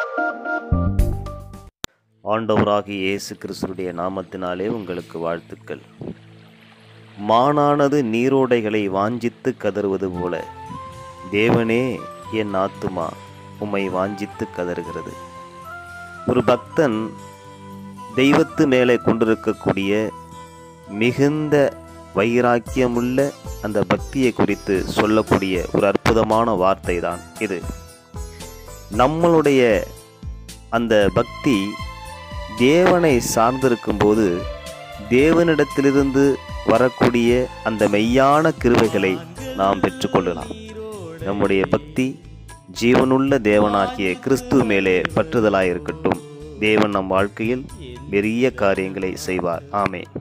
ஆண்டவராகிய இயேசு கிறிஸ்துடைய நாமத்தினாலே உங்களுக்கு வாழ்த்துக்கள் மானானது நீரோடைகளை வாஞ்சித்து கதறுவது போல தேவனே என் ஆத்துமா உம்மை வாஞ்சித்து கதறுகிறது ஒரு பக்தன் தெய்வத்து மேலே கொண்டிருக்கக்கூடிய மிகுந்த வைராக்கியமுள்ள அந்த பக்தியை குறித்து சொல்லக்கூடிய ஒரு அற்புதமான வார்த்தை தான் இது நம்மளுடைய அந்த பக்தி தேவனை சார்ந்திருக்கும்போது தேவனிடத்திலிருந்து வரக்கூடிய அந்த மெய்யான கிருவைகளை நாம் பெற்றுக்கொள்ளலாம் நம்முடைய பக்தி ஜீவனுள்ள தேவனாகிய கிறிஸ்து மேலே பற்றுதலாயிருக்கட்டும் தேவன் நம் வாழ்க்கையில் பெரிய காரியங்களை செய்வார் ஆமே